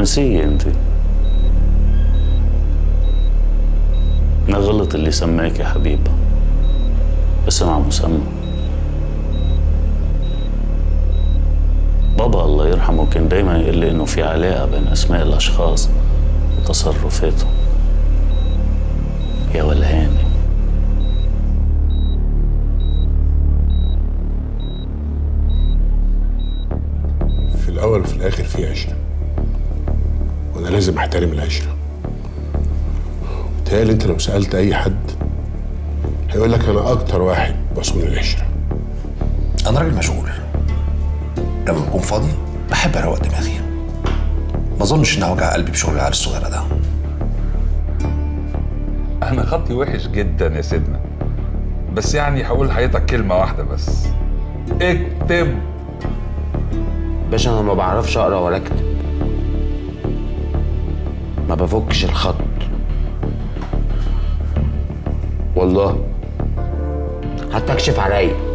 فرنسية انت ما غلط اللي سماك يا حبيبة اسم على مسمى بابا الله يرحمه كان دايما يقول لي انه في علاقة بين اسماء الاشخاص وتصرفاتهم يا ولهاني في الاول وفي الاخر في عشره وانا لازم احترم العشره بتهيألي انت لو سالت اي حد هيقول لك انا اكتر واحد بصون العشره انا راجل مشغول لما بكون فاضي بحب اروق دماغي ما اظنش اني اوجع قلبي بشغل العيال الصغيره ده انا خطي وحش جدا يا سيدنا بس يعني هقول لحضرتك كلمه واحده بس اكتب باشا انا ما بعرفش اقرا ولا اكتب ما بفكش الخط والله حتى اكشف عليا